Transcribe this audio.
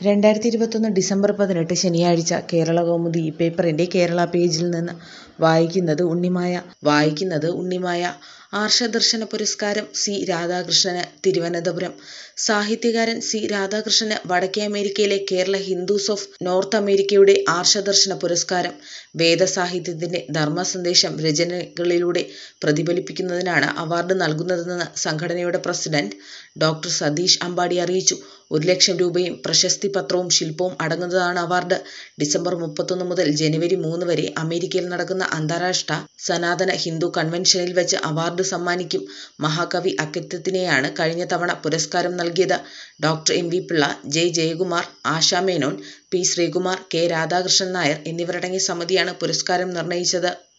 രണ്ടായിരത്തി ഇരുപത്തൊന്ന് ഡിസംബർ പതിനെട്ട് ശനിയാഴ്ച കേരളകൗമുദി പേപ്പറിന്റെ കേരള പേജിൽ നിന്ന് വായിക്കുന്നത് ഉണ്ണിമായ വായിക്കുന്നത് ഉണ്ണിമായ ആർഷദർശന പുരസ്കാരം സി രാധാകൃഷ്ണന് തിരുവനന്തപുരം സാഹിത്യകാരൻ സി രാധാകൃഷ്ണന് വടക്കേ അമേരിക്കയിലെ കേരള ഹിന്ദുസ് ഓഫ് നോർത്ത് അമേരിക്കയുടെ ആർഷദർശന പുരസ്കാരം വേദസാഹിത്യത്തിന്റെ ധർമ്മസന്ദേശം രചനകളിലൂടെ പ്രതിഫലിപ്പിക്കുന്നതിനാണ് അവാർഡ് നൽകുന്നതെന്ന് സംഘടനയുടെ പ്രസിഡന്റ് ഡോക്ടർ സതീഷ് അമ്പാടി അറിയിച്ചു. ഒരു ലക്ഷം രൂപയും പ്രശസ്തിപത്രവും ശില്പവും അടങ്ങുന്നതാണ് അവാർഡ്. ഡിസംബർ മുപ്പത്തൊന്ന് മുതൽ ജനുവരി മൂന്ന് വരെ അമേരിക്കയിൽ നടക്കുന്ന അന്താരാഷ്ട്ര സനാതന ഹിന്ദു കൺവെൻഷനിൽ വച്ച് അവാർഡ് സമ്മാനിക്കും. മഹാകവി അക്കിത്തത്തിനെയാണ് കഴിഞ്ഞ തവണ പുരസ്കാരം നൽകിയത്. Doctor M. V. Pillai, J. Jayakumar, Asha Menon, P. Sreekumar, K. Radhakrishnan Nair എന്നിവരടങ്ങിയ സമിതിയാണ് പുരസ്കാരം നിർണയിച്ചത്.